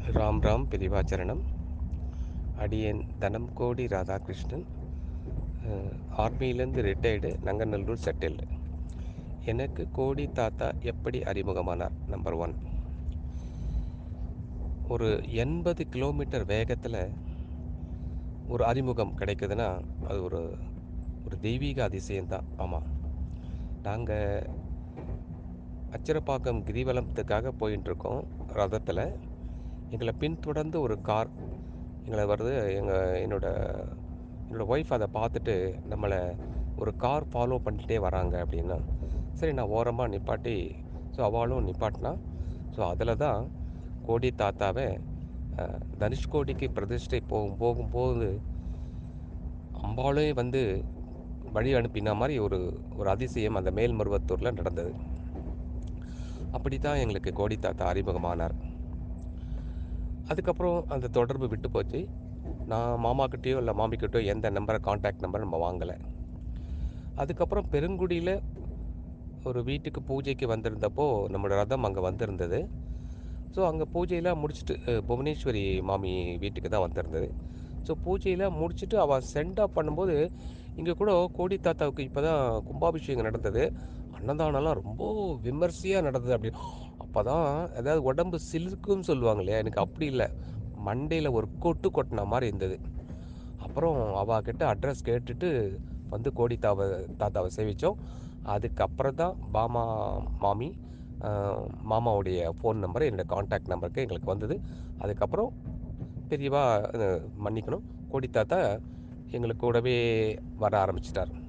ராம் ராம் பிரிவாச்சரணம் அடியேன் தனம் கோடி ராதாகிருஷ்ணன் ஆர்மியிலேருந்து ரிட்டையர்டு நங்கநல்லூர் செட்டில்டு எனக்கு கோடி தாத்தா எப்படி அறிமுகமானார் நம்பர் ஒன் ஒரு எண்பது கிலோமீட்டர் வேகத்தில் ஒரு அறிமுகம் கிடைக்குதுன்னா அது ஒரு ஒரு தெய்வீக அதிசயம்தான் ஆமாம் நாங்கள் அச்சிரப்பாக்கம் கிரிவலத்துக்காக போயின்னு இருக்கோம் ரதத்தில் எங்களை பின்தொடர்ந்து ஒரு கார் எங்களை வருது எங்கள் என்னோட என்னோடய ஒய்ஃப் அதை பார்த்துட்டு நம்மளை ஒரு கார் ஃபாலோ பண்ணிகிட்டே வராங்க அப்படின்னா சரி நான் ஓரமாக நிப்பாட்டி ஸோ அவளும் நிப்பாட்டினா ஸோ அதில் தான் கோடி தாத்தாவை அஹ், தனுஷ்கோடிக்கு பிரதிஷ்டை போகும் போகும்போது அம்பாளே வந்து வழி அனுப்பின மாதிரி ஒரு ஒரு அதிசயம் அந்த மேல்மருவத்தூரில் நடந்தது அப்படி தான் எங்களுக்கு கோடி தாத்தா அறிமுகமானார் அதுக்கப்புறம் அந்த தொடர்பு விட்டு போச்சு நான் மாமாக்கிட்டேயோ இல்லை மாமிக்கிட்டேயோ எந்த நம்பரை காண்டாக்ட் நம்பர் நம்ம வாங்கலை அதுக்கப்புறம் பெருங்குடியில் ஒரு வீட்டுக்கு பூஜைக்கு வந்திருந்தப்போ நம்மளோட ரதம் அங்கே வந்திருந்தது ஸோ அங்கே பூஜையெல்லாம் முடிச்சுட்டு அஹ், புவனேஸ்வரி மாமி வீட்டுக்கு தான் வந்திருந்தது ஸோ பூஜையெல்லாம் முடிச்சுட்டு அவள் சென்ட் ஆஃப் பண்ணும்போது இங்கே கூட கோடி தாத்தாவுக்கு இப்போ தான் கும்பாபிஷேகம் நடந்தது அன்னதானம்லாம் ரொம்ப விமர்சையாக நடந்தது அப்படி அப்போ தான் அதாவது உடம்பு சிலிர்க்குன்னு சொல்லுவாங்க இல்லையா எனக்கு அப்படி இல்லை மண்டையில் ஒரு கொட்டு கொட்டின மாதிரி இருந்தது அப்புறம் அவகிட்ட அட்ரஸ் கேட்டுட்டு வந்து கோடி தாவை தாத்தாவை சேவித்தோம் அதுக்கப்புறம் தான் பாமா மாமி ஆஹ், மாமாவுடைய ஃபோன் நம்பர் என்னோடய காண்டாக்ட் நம்பருக்கு எங்களுக்கு வந்தது அதுக்கப்புறம் பெரியவா அஹ், மன்னிக்கணும் கோடி தாத்தா எங்களுக்கு கூடவே வர ஆரம்பிச்சிட்டார்